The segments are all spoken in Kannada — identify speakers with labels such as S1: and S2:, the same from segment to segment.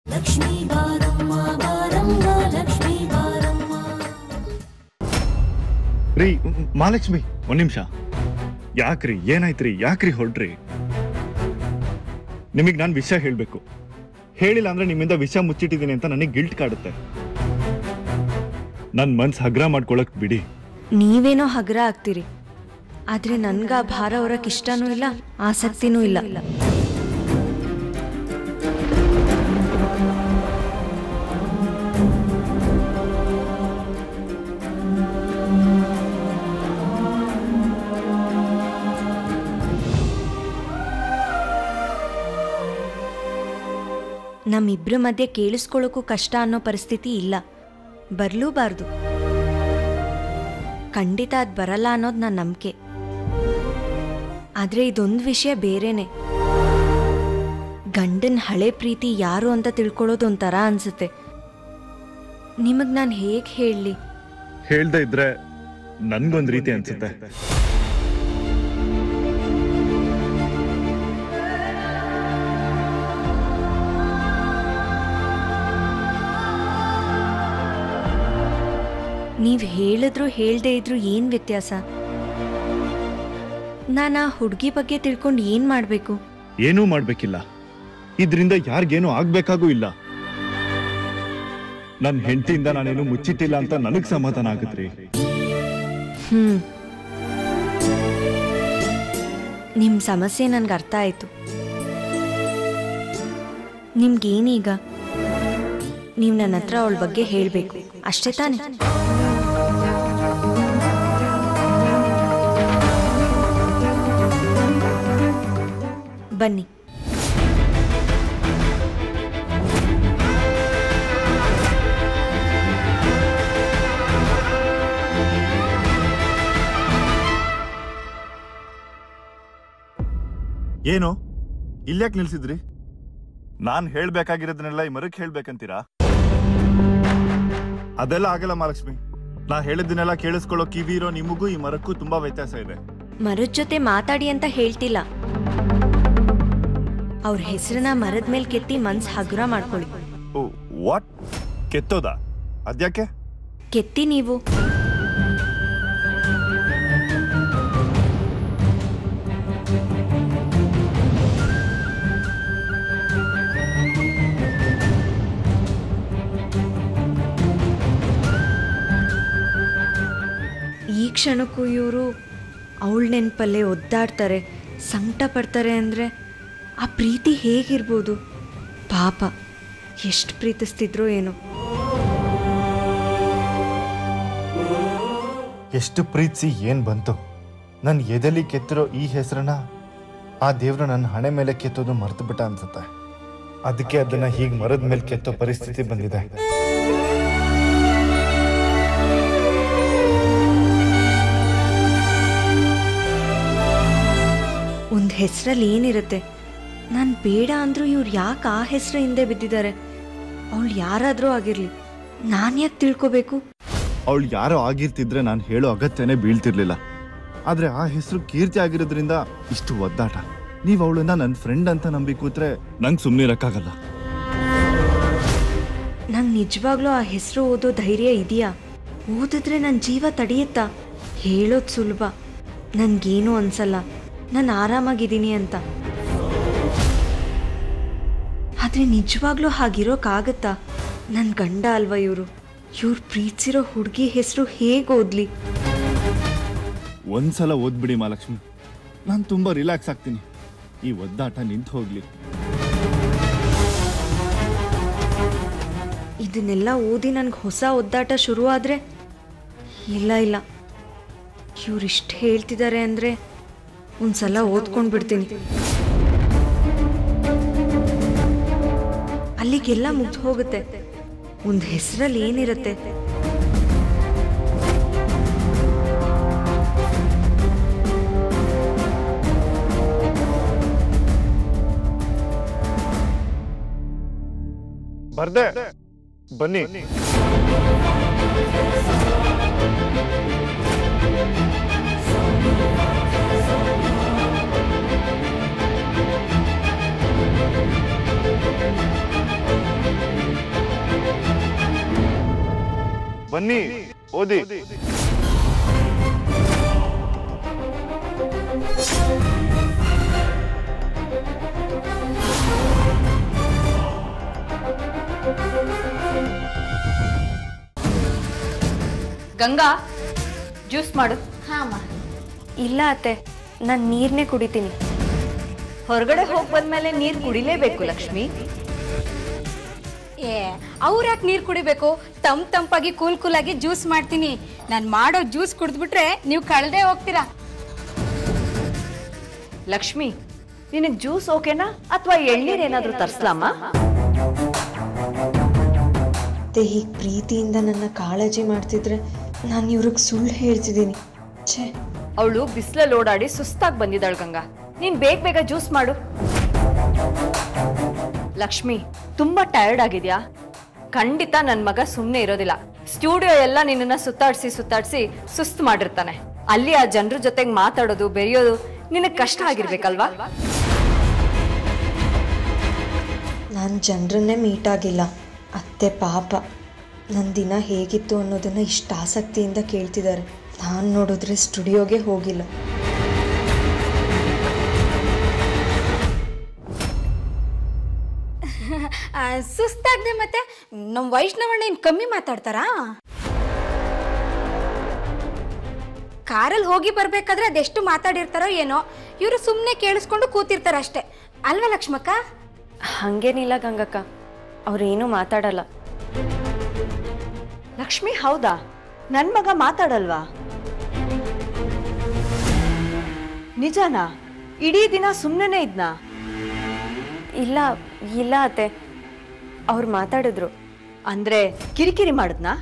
S1: ಲಕ್ಷ್ಮೀ ಬಾರಮ್ಮ ಬಾರಮ್ಮ ಲಕ್ಷ್ಮೀ ಬಾರಮ್ಮ
S2: ರೀ ಮ್- ಮಹಾಲಕ್ಷ್ಮಿ ಒಂದ್ ನಿಮಿಷ ಯಾಕ್ರಿ ಏನಾಯ್ತ್ರಿ ಯಾಕ್ರಿ ಹೊರಟ್ರಿ ನಿಮಗೆ ನಾನು ವಿಷಯ ಹೇಳಬೇಕು ಹೇಳಿಲ್ಲ ಅಂದ್ರೆ ನಿಮ್ಮಿಂದ ವಿಷಯ ಮುಚ್ಚಿಟ್ಟಿದ್ದೀನಿ ಅಂತ ನನಗೆ ಗಿಲ್ಟ್ ಕಾಡುತ್ತೆ ನನ್ನ ಮನ್ಸು ಹಗ್ರ ಮಾಡ್ಕೊಳಕ್ ಬಿಡಿ
S3: ನೀವೇನೋ ಹಗುರ ಆಗ್ತೀರಿ ಆದ್ರೆ ನನ್ಗ ಆ ಭಾರ ಹೊರಕ್ ಇಷ್ಟನೂ ಇಲ್ಲ ಆಸಕ್ತಿನೂ ಇಲ್ಲ ನಮ್ಮಿಬ್ರ ಮಧ್ಯೆ ಕೇಳಿಸ್ಕೊಳ್ಳೋಕ್ಕೂ ಕಷ್ಟ ಅನ್ನೋ ಪರಿಸ್ಥಿತಿ ಇಲ್ಲ ಬರ್ಲೂಬಾರ್ದು ಖಂಡಿತ ಅದು ಬರಲ್ಲ ಅನ್ನೋದು ನನ್ನ ನಂಬಿಕೆ ಆದರೆ ಇದೊಂದು ವಿಷಯ ಬೇರೆನೆ ಗಂಡನ ಹಳೆ ಪ್ರೀತಿ ಯಾರು ಅಂತ ತಿಳ್ಕೊಳ್ಳೋದು ಒಂಥರ ಅನ್ಸುತ್ತೆ ನಿಮಗೆ ನಾನು ಹೇಗೆ ಹೇಳಲಿ
S2: ಹೇಳ್ದೆ ಇದ್ರೆ ನನ್ಗೊಂದ್ ರೀತಿ ಅನ್ಸುತ್ತೆ
S3: ನೀವು ಹೇಳಿದ್ರು ಹೇಳದೇ ಇದ್ರು ಏನು ವ್ಯತ್ಯಾಸ ನಾನು ಆ ಹುಡುಗಿ ಬಗ್ಗೆ ತಿಳ್ಕೊಂಡು ಏನು ಮಾಡಬೇಕು
S2: ಏನೂ ಮಾಡ್ಬೇಕಿಲ್ಲ ಇದ್ರಿಂದ ಯಾರಿಗೇನು ಆಗ್ಬೇಕಾಗೂ ಇಲ್ಲ ನನ್ನ ಹೆಂಡತಿಯಿಂದ ನಾನೇನು ಮುಚ್ಚಿಟ್ಟಿಲ್ಲ ಅಂತ ನನಗ್ ಸಮಾಧಾನ ಆಗತ್ರಿ
S3: ಹ್ಞೂ ನಿಮ್ಮ ಸಮಸ್ಯೆ ನನಗೆ ಅರ್ಥ ಆಯಿತು ನಿಮ್ಗೇನೀಗ ನೀವು ನನ್ನ ಹತ್ರ ಅವಳ ಬಗ್ಗೆ ಹೇಳಬೇಕು ಅಷ್ಟೇ ತಾನೇ ಬನ್ನಿ
S2: ಏನು ಇಲ್ಯಾಕ್ ನಿಲ್ಸಿದ್ರಿ ನಾನ್ ಹೇಳ್ಬೇಕಾಗಿರೋದನ್ನೆಲ್ಲ ಈ ಮರಕ್ ಹೇಳ್ಬೇಕಂತೀರಾ ಅದೆಲ್ಲ ಆಗಲ್ಲ ಮಹಾಲಕ್ಷ್ಮಿ ನಾ ಹೇಳಿದ್ದನ್ನೆಲ್ಲ ಕೇಳಿಸ್ಕೊಳ್ಳೋ ಕಿವಿ ಇರೋ ನಿಮಗೂ ಈ ಮರಕ್ಕೂ ತುಂಬಾ ವ್ಯತ್ಯಾಸ ಇದೆ
S3: ಮರದ ಜೊತೆ ಮಾತಾಡಿ ಅಂತ ಹೇಳ್ತಿಲ್ಲ ಅವ್ರ ಹೆಸರನ್ನ ಮರದ ಮೇಲೆ ಕೆತ್ತಿ ಮನ್ಸ್ ಹಗುರ ಮಾಡ್ಕೊಳ್ಳಿ
S2: ಓ ವಾಟ್ ಕೆತ್ತೋದ ಅದ್ಯಾಕೆ
S3: ಕೆತ್ತಿ ನೀವು ಈ ಕ್ಷಣಕ್ಕೂ ಇವರು ಅವಳ ನೆನಪಲ್ಲೇ ಒದ್ದಾಡ್ತಾರೆ ಸಂಕಟ ಪಡ್ತಾರೆ ಅಂದರೆ ಆ ಪ್ರೀತಿ ಹೇಗಿರ್ಬೋದು ಪಾಪ ಎಷ್ಟು ಪ್ರೀತಿಸ್ತಿದ್ರೋ ಏನೋ
S2: ಎಷ್ಟು ಪ್ರೀತಿಸಿ ಏನ್ ಬಂತು ನನ್ನ ಎದೆಲಿ ಕೆತ್ತಿರೋ ಈ ಹೆಸರನ್ನ ಆ ದೇವ್ರು ನನ್ನ ಹಣೆ ಮೇಲೆ ಕೆತ್ತೋದು ಮರ್ತು ಬಿಟ್ಟ ಅನ್ಸುತ್ತೆ ಅದಕ್ಕೆ ಅದನ್ನ ಹೀಗೆ ಮರದ ಮೇಲೆ ಕೆತ್ತೋ ಪರಿಸ್ಥಿತಿ ಬಂದಿದೆ
S3: ಒಂದು ಹೆಸರಲ್ಲಿ ಏನಿರುತ್ತೆ ನಾನು ಬೇಡ ಅಂದರೂ ಇವ್ರು ಯಾಕೆ ಆ ಹೆಸರು ಹಿಂದೆ ಬಿದ್ದಿದ್ದಾರೆ ಅವಳು ಯಾರಾದರೂ ಆಗಿರಲಿ ನಾನು ಯಾಕೆ ತಿಳ್ಕೊಬೇಕು
S2: ಅವಳು ಯಾರೋ ಆಗಿರ್ತಿದ್ರೆ ನಾನು ಹೇಳೋ ಅಗತ್ಯನೇ ಬೀಳ್ತಿರ್ಲಿಲ್ಲ ಆದ್ರೆ ಆ ಹೆಸರು ಕೀರ್ತಿ ಆಗಿರೋದ್ರಿಂದ ಇಷ್ಟು ಒದ್ದಾಟ ನೀವು ಅವಳನ್ನ ನನ್ನ ಫ್ರೆಂಡ್ ಅಂತ ನಂಬಿ ಕೂತ್ರೆ ನಂಗೆ ಸುಮ್ಮನೆ ಇರಕ್ಕಾಗಲ್ಲ
S3: ನಂಗೆ ನಿಜವಾಗ್ಲೂ ಆ ಹೆಸರು ಓದೋ ಧೈರ್ಯ ಇದೆಯಾ ಓದಿದ್ರೆ ನನ್ನ ಜೀವ ತಡೆಯುತ್ತಾ ಹೇಳೋದು ಸುಲಭ ನನಗೇನು ಅನ್ಸಲ್ಲ ನಾನು ಆರಾಮಾಗಿದ್ದೀನಿ ಅಂತ ಆದರೆ ನಿಜವಾಗ್ಲೂ ಹಾಗಿರೋಕ್ಕಾಗತ್ತಾ ನನ್ನ ಗಂಡ ಅಲ್ವಾ ಇವರು ಇವ್ರು ಪ್ರೀತಿಸಿರೋ ಹುಡುಗಿ ಹೆಸರು ಹೇಗೆ ಓದ್ಲಿ
S2: ಒಂದ್ಸಲ ಓದ್ಬಿಡಿ ಮಹಾಲಕ್ಷ್ಮಿ ನಾನು ತುಂಬಾ ರಿಲ್ಯಾಕ್ಸ್ ಆಗ್ತೀನಿ ಈ ಒದ್ದಾಟ ನಿಂತು ಹೋಗ್ಲಿ
S3: ಇದನ್ನೆಲ್ಲ ಓದಿ ನನಗೆ ಹೊಸ ಒದ್ದಾಟ ಶುರುವಾದರೆ ಇಲ್ಲ ಇಲ್ಲ ಇವ್ರಿಷ್ಟು ಹೇಳ್ತಿದ್ದಾರೆ ಅಂದರೆ ಒಂದ್ಸಲ ಓದ್ಕೊಂಡು ಬಿಡ್ತೀನಿ ಅಲ್ಲಿಗೆಲ್ಲ ಮುಗ್ದು ಹೋಗುತ್ತೆ ಒಂದು ಹೆಸರಲ್ಲಿ ಏನಿರುತ್ತೆ
S2: ಬರ್ದೆ ಬನ್ನಿ ಬನ್ನಿ ಓದಿ
S4: ಗಂಗಾ ಜ್ಯೂಸ್ ಮಾಡು
S3: ಇಲ್ಲ ಅತ್ತೆ ನಾನು ನೀರನ್ನೇ ಕುಡಿತೀನಿ
S4: ಹೊರಗಡೆ ಹೋಗಿ ಬಂದ್ಮೇಲೆ ನೀರು ಕುಡಿಲೇಬೇಕು ಲಕ್ಷ್ಮಿ
S5: ಏ ಅವ್ರು ಯಾಕೆ ನೀರು ಕುಡಿಬೇಕು ತಂಪ್ ತಂಪಾಗಿ ಕೂಲ್ ಕೂಲಾಗಿ ಜ್ಯೂಸ್ ಮಾಡ್ತೀನಿ ನಾನು ಮಾಡೋ ಜ್ಯೂಸ್ ಕುಡಿದ್ಬಿಟ್ರೆ ನೀವು ಕಳೆದೇ ಹೋಗ್ತೀರಾ
S4: ಲಕ್ಷ್ಮಿ ನಿನಗೆ ಜ್ಯೂಸ್ ಓಕೆನಾ ಅಥವಾ ಎಳ್ನೀರ್ ಏನಾದ್ರೂ ತರ್ಸ್ಲಾಮ
S3: ಅತ್ತೆ ಹೀಗೆ ಪ್ರೀತಿಯಿಂದ ನನ್ನ ಕಾಳಜಿ ಮಾಡ್ತಿದ್ರೆ ನಾನು ಇವ್ರಿಗೆ ಸುಳ್ಳು ಹೇಳ್ತಿದ್ದೀನಿ ಛೇ
S4: ಅವಳು ಬಿಸಿಲಲ್ಲಿ ಓಡಾಡಿ ಸುಸ್ತಾಗಿ ಬಂದಿದ್ದಾಳು ಗಂಗಾ ನೀನ್ ಬೇಗ ಬೇಗ ಜ್ಯೂಸ್ ಮಾಡು ಲಕ್ಷ್ಮಿ ತುಂಬಾ ಟಯರ್ಡ್ ಆಗಿದ್ಯಾ ಖಂಡಿತ ನನ್ ಮಗ ಸುಮ್ಮನೆ ಇರೋದಿಲ್ಲ ಸ್ಟುಡಿಯೋ ಎಲ್ಲ ನಿನ್ನನ್ನ ಸುತ್ತಾಡ್ಸಿ ಸುತ್ತಾಡ್ಸಿ ಸುಸ್ತು ಮಾಡಿರ್ತಾನೆ ಅಲ್ಲಿ ಆ ಜನರ ಜೊತೆಗೆ ಮಾತಾಡೋದು ಬೆರೆಯೋದು ನಿನಗೆ ಕಷ್ಟ ಆಗಿರ್ಬೇಕಲ್ವಾ
S3: ನಾನು ಜನರನ್ನೇ ಮೀಟ್ ಆಗಿಲ್ಲ ಅತ್ತೆ ಪಾಪ ನನ್ನ ದಿನ ಹೇಗಿತ್ತು ಅನ್ನೋದನ್ನು ಇಷ್ಟು ಆಸಕ್ತಿಯಿಂದ ಕೇಳ್ತಿದ್ದಾರೆ ನಾನು ನೋಡಿದ್ರೆ ಸ್ಟುಡಿಯೋಗೆ ಹೋಗಿಲ್ಲ
S5: ಆ, ಸುಸ್ತಾಗ್ದೆ ಮತ್ತೆ ನಮ್ಮ ವೈಷ್ಣವಣ್ಣ ಏನು ಕಮ್ಮಿ ಮಾತಾಡ್ತಾರಾ ಕಾರಲ್ಲಿ ಹೋಗಿ ಬರ್ಬೇಕಾದ್ರೆ ಅದೆಷ್ಟು ಮಾತಾಡಿರ್ತಾರೋ ಏನೋ ಇವರು ಸುಮ್ಮನೆ ಕೇಳಿಸ್ಕೊಂಡು ಕೂತಿರ್ತಾರ ಅಷ್ಟೇ ಅಲ್ವಾ ಲಕ್ಷ್ಮಕ್ಕ
S3: ಹಾಗೇನಿಲ್ಲ ಗಂಗಕ್ಕ ಅವ್ರೇನೂ ಮಾತಾಡಲ್ಲ
S4: ಲಕ್ಷ್ಮಿ ಹೌದಾ ನನ್ ಮಗ ಮಾತಾಡಲ್ವಾ ನಿಜನಾ ಇಡೀ ದಿನ ಸುಮ್ಮನೆ ಇದ್ನಾ
S3: ಇಲ್ಲ ಇಲ್ಲ ಅತ್ತೆ ಅವ್ರು ಮಾತಾಡಿದ್ರು
S4: ಅಂದ್ರೆ ಕಿರಿಕಿರಿ ಮಾಡಿದ್ನಾ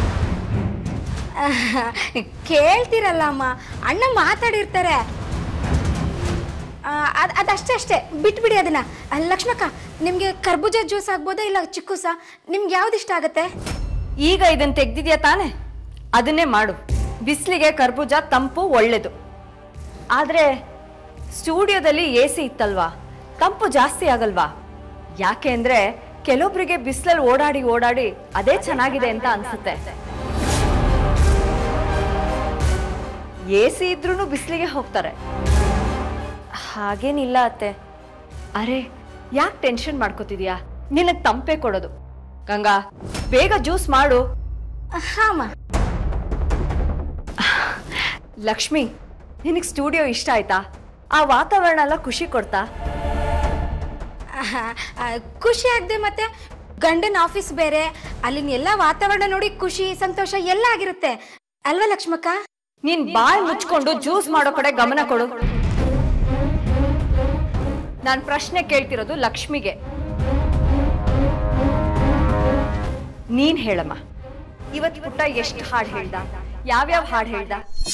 S5: ಕೇಳ್ತಿರಲ್ಲ ಅಮ್ಮ ಅಣ್ಣ ಮಾತಾಡಿರ್ತಾರೆ ಅದು ಅದಷ್ಟೇ ಅಷ್ಟೇ ಬಿಟ್ಬಿಡಿ ಅದನ್ನ ಆ, ಲಕ್ಷ್ಮಕ್ಕ ನಿಮಗೆ ಕರ್ಬೂಜ ಜ್ಯೂಸ್ ಆಗ್ಬೋದಾ ಇಲ್ಲ ಚಿಕ್ಕೂಸ ನಿಮ್ಗೆ ಯಾವ್ದು ಇಷ್ಟ ಆಗುತ್ತೆ
S4: ಈಗ ಇದನ್ನ ತೆಗ್ದಿದ್ಯಾ ತಾನೆ ಅದನ್ನೇ ಮಾಡು ಬಿಸಿಲಿಗೆ ಕರ್ಬೂಜ ತಂಪು ಒಳ್ಳೇದು ಆದ್ರೆ ಸ್ಟುಡಿಯೋದಲ್ಲಿ ಎ ಸಿ ಇತ್ತಲ್ವಾ ತಂಪು ಜಾಸ್ತಿ ಆಗಲ್ವಾ ಯಾಕೆ ಅಂದ್ರೆ ಕೆಲವೊಬ್ರಿಗೆ ಬಿಸಿಲಲ್ಲಿ ಓಡಾಡಿ ಓಡಾಡಿ ಅದೇ ಚೆನ್ನಾಗಿದೆ ಅಂತ ಅನ್ಸುತ್ತೆ ಎ ಸಿ ಇದ್ರೂ ಬಿಸಿಲಿಗೆ ಹೋಗ್ತಾರೆ
S3: ಹಾಗೇನಿಲ್ಲ ಅತ್ತೆ
S4: ಅರೆ ಯಾಕೆ ಟೆನ್ಷನ್ ಮಾಡ್ಕೋತಿದ್ಯಾ ನಿನಗ್ ತಂಪೆ ಕೊಡೋದು ಗಂಗಾ ಬೇಗ ಜ್ಯೂಸ್ ಮಾಡು
S5: ಹಾಂ
S4: ಲಕ್ಷ್ಮಿ ನಿನಗೆ ಸ್ಟುಡಿಯೋ ಇಷ್ಟ ಆಯ್ತಾ ಆ ವಾತಾವರಣ ಎಲ್ಲ ಖುಷಿ ಕೊಡ್ತಾ
S5: ಖುಷಿ ಆಗದೆ ಮತ್ತೆ ಗಂಡನ ಆಫೀಸ್ ಬೇರೆ ಅಲ್ಲಿನ ಎಲ್ಲ ವಾತಾವರಣ ನೋಡಿ ಖುಷಿ ಸಂತೋಷ ಎಲ್ಲ ಆಗಿರುತ್ತೆ ಅಲ್ವಾ ಲಕ್ಷ್ಮಕ್ಕ
S4: ನೀನ್ ಬಾಯ್ ಮುಚ್ಕೊಂಡು ಜ್ಯೂಸ್ ಮಾಡೋ ಕಡೆ ಗಮನ ಕೊಡು ನಾನ್ ಪ್ರಶ್ನೆ ಕೇಳ್ತಿರೋದು ಲಕ್ಷ್ಮಿಗೆ ನೀನ್ ಹೇಳಮ್ಮ ಇವತ್ ಪುಟ್ಟ ಎಷ್ಟು ಹಾಡು ಹೇಳ್ದ ಯಾವ್ಯಾವ ಹಾಡು ಹೇಳ್ದ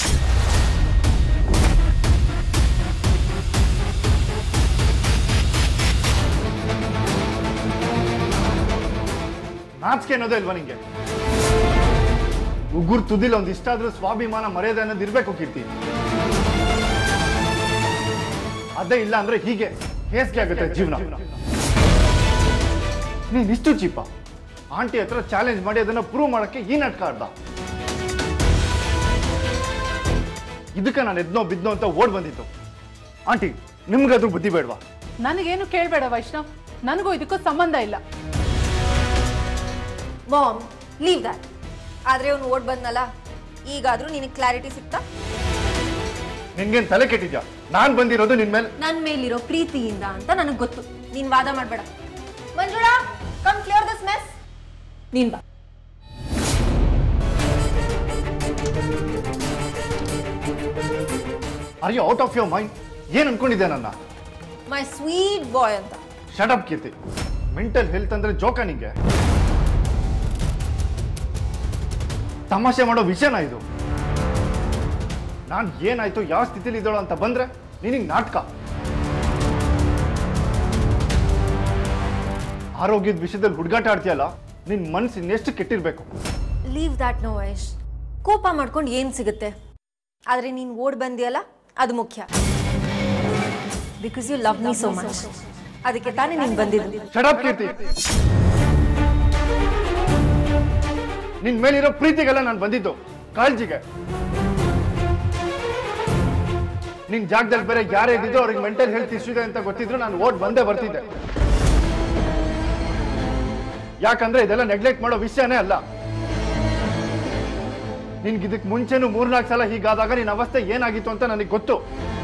S2: ನಾಚಿಕೆ ಅನ್ನೋದೇ ಇಲ್ವಾ ನಿಂಗೆ ಉಗುರ್ ತುದಿಲ್ ಒಂದ್ ಇಷ್ಟ ಆದ್ರೂ ಸ್ವಾಭಿಮಾನ ಮರ್ಯಾದೆ ಅನ್ನೋದು ಇರ್ಬೇಕು ಕೀರ್ತಿ ಅದೇ ಇಲ್ಲ ಅಂದ್ರೆ ಹೀಗೆ ಹೇಸಿಗೆ ಆಗುತ್ತೆ ಜೀವನ ನೀನ್ ಇಷ್ಟು ಚೀಪ ಆಂಟಿ ಹತ್ರ ಚಾಲೆಂಜ್ ಮಾಡಿ ಅದನ್ನ ಪ್ರೂವ್ ಮಾಡಕ್ಕೆ ಈ ನಾಟಕ ಆಡ್ದ ಇದಕ್ಕೆ ನಾನು ಎದ್ನೋ ಬಿದ್ನೋ ಅಂತ ಓಡ್ ಬಂದಿತ್ತು ಆಂಟಿ ನಿಮ್ಗಾದ್ರೂ ಬುದ್ಧಿ ಬೇಡವಾ
S6: ನನಗೇನು ಕೇಳಬೇಡ ವೈಷ್ಣವ್ ನನಗೂ ಇದಕ್ಕೂ ಸಂಬಂಧ ಇಲ್ಲ
S7: ಮಾಮ್ ಲೀವ್ ದ್ಯಾಟ್ ಆದ್ರೆ ಅವ್ನು ಓಡ್ ಬಂದ್ನಲ್ಲ ಈಗಾದ್ರೂ ನಿನಗೆ ಕ್ಲಾರಿಟಿ ಸಿಕ್ತಾ
S2: ನಿನ್ಗೇನ್ ತಲೆ ಕೆಟ್ಟಿದ್ಯಾ ನಾನ್ ಬಂದಿರೋದು ನಿನ್ ಮೇಲೆ
S7: ನನ್ನ ಮೇಲಿರೋ ಪ್ರೀತಿಯಿಂದ ಅಂತ ನನಗೆ ಗೊತ್ತು ನೀನ್ ವಾದ ಮಾಡಬೇಡ Manjula come clear this mess ನೀನ್ ಬಾ
S2: are you out of your mind ಏನ್ ಅನ್ಕೊಂಡಿದ್ದೆ ನನ್ನ
S7: ಮೈ ಸ್ವೀಟ್ ಬಾಯ್ ಅಂತ
S2: shut up Keerthi mental health ಅಂದ್ರೆ ಜೋಕ ನಿಂಗೆ ತಮಾಷೆ ಮಾಡೋ ವಿಷಯನ ಇದು ನಾನ್ ಏನಾಯ್ತು ಯಾವ ಸ್ಥಿತಿಲಿ ಇದ್ದಾಳು ಅಂತ ಬಂದ್ರೆ ನಿನಗೆ ನಾಟಕ ಆರೋಗ್ಯದ ವಿಷಯದಲ್ಲಿ ಹುಡುಗಾಟ ಆಡ್ತೀಯಲ್ಲ ನಿನ್ ಮನ್ಸು ಇನ್ನೆಷ್ಟು ಕೆಟ್ಟಿರ್ಬೇಕು
S7: ಲೀವ್ ದ್ಯಾಟ್ ನೋ ವೈಶ್ ಕೋಪ ಮಾಡ್ಕೊಂಡು ಏನ್ ಸಿಗುತ್ತೆ ಆದ್ರೆ ನೀನ್ ಓಡ್ ಬಂದಿಯಲ್ಲ ಅದು ಮುಖ್ಯ because you love me so much ಅದಕ್ಕೆ ತಾನೇ ನೀನ್ ಬಂದಿದ್ದು
S2: ಶಟ್ ಅಪ್ ಕೀರ್ತಿ ನಿನ್ ಮೇಲಿರೋ ಪ್ರೀತಿಗೆಲ್ಲ ನಾನು ಬಂದಿದ್ದು ಕಾಳಜಿಗೆ ನಿನ್ ಜಾಗದಲ್ಲಿ ಬೇರೆ ಯಾರೇ ಇದ್ದಿದ್ದು ಅವ್ರಿಗೆ ಮೆಂಟಲ್ ಹೆಲ್ತ್ ಇಶ್ಯೂ ಇದೆ ಅಂತ ಗೊತ್ತಿದ್ರು ನಾನು ಓಟ್ ಬಂದೇ ಬರ್ತಿದ್ದೆ ಯಾಕಂದ್ರೆ ಇದೆಲ್ಲ ನೆಗ್ಲೆಕ್ಟ್ ಮಾಡೋ ವಿಷಯನೇ ಅಲ್ಲ ನಿನ್ಗೆ ಇದಕ್ಕೆ ಮುಂಚೆನೂ ಮೂರ್ನಾಲ್ಕು ಸಲ ಹೀಗಾದಾಗ ನಿನ್ನ ಅವಸ್ಥೆ ಏನಾಗಿತ್ತು ಅಂತ ನನಗೆ ಗೊತ್ತು